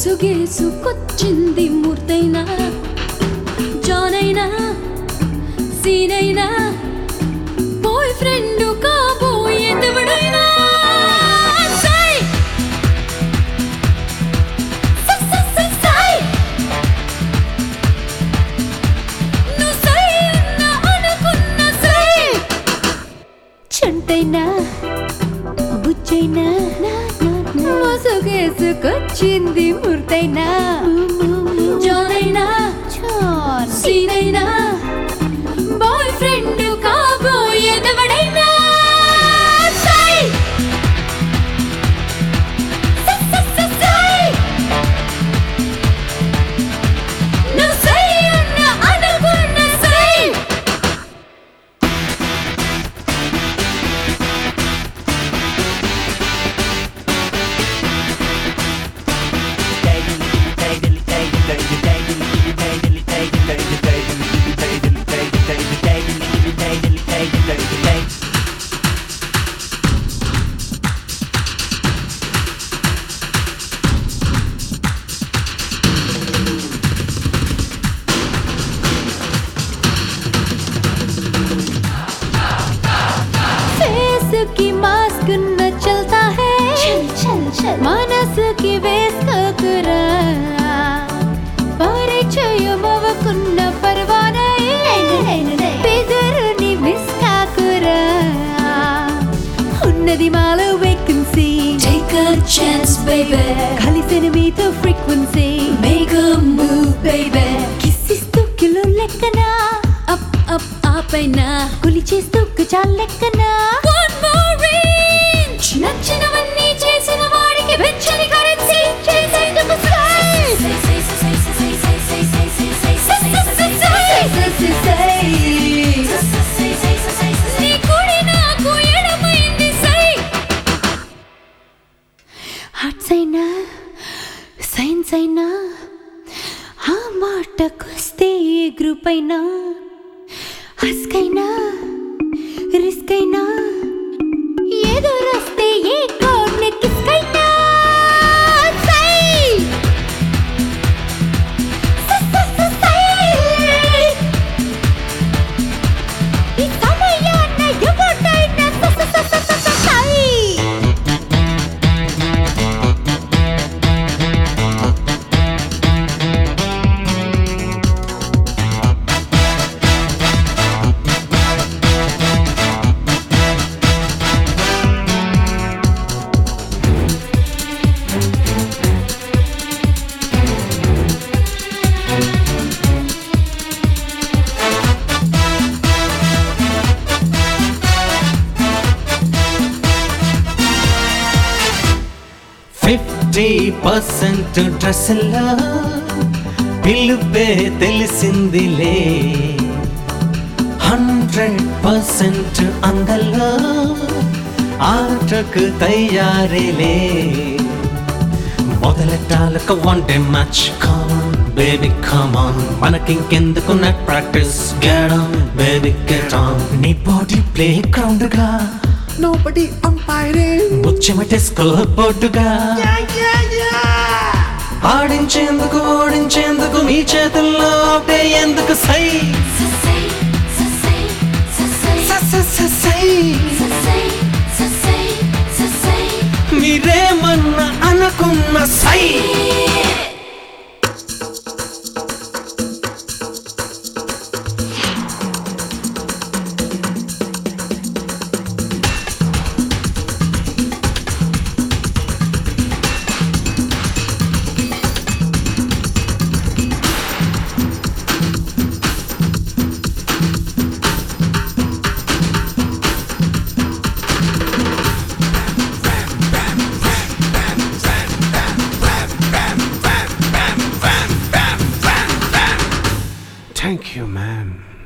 ముసుగేసుకొచ్చింది మూర్తైనా జానైనా సీనైనా boy friend కాబోయేదెవడైనా సై సై సై సై సై నువ్వు సై అన్నా అనుకున్న సై చంటైనా బుచ్చైనా మోసగేసుకొచ్చింది మూర్తైనా జానైనా సీనైనా బాయ్ ఫ్రెండ్ కాబోయేదెవడైనా సై సై సై సై సై నువ్వు సై అన్నా అనుకున్న సై फेस की मास्क न चलता है चल चल चल మనస్ కి వేసుకోకురా పరిచయం అవ్వకున్న పర్వానై బెదరుని మిస్ కాకురా ఉన్నది మాలో vacancy Take a chance, baby. కలిసిన మీతో frequency Make a move, baby. కిస్సిస్తూ కిలో లెక్కనా Up, up, up and now. కొలిచేస్తూ చాలు లెక్కనా One more inch. నచ్చినవన్నీ చేసిన వాడికి వెచ్చని కరెన్సీ చేసేందుకు sky. Say, say, say, say, say, say, say, say, say, say, say, say, say, say, say, say, say, say. నీ కుడి నాకు ఎడమైంది సై ఆర్ట్స్ అయినా సైన్స్ అయినా ఆ మాటకొస్తే ఏ గ్రూప్ అయినా హస్క్ అయినా రిస్క్ అయినా ఎదురొస్తే ఏ కోడ్ని కిస్క్ అయినా సై స- స- స- సై. ఈ సమయాన్న ఎవరినైనా స- స- స- స- స- స- సై. ఫిఫ్టీ పర్సెంట్ డ్రెస్లా పిలుపే తెలిసిందిలే హండ్రెడ్ పర్సెంట్ అందల్లో ఆటకు తయారీలే మొదలెట్టాలకు one day match come on baby come on మనకింకెందుకు net practice get on baby get on నీ బాడీ ప్లే గ్రౌండ్ గా Nobody umpiring. ముచ్చమటే స్కోర్ బోర్డుగా ఆడించేందుకు ఓడించేందుకు మీ చేతుల్లో ఒకటే ఎందుకు సై Say, say, say, say, స- స- స- సై say, say, say, say. మీరేమన్నా అనుకున్న సై థ్యాంక్ యూ మ్యామ్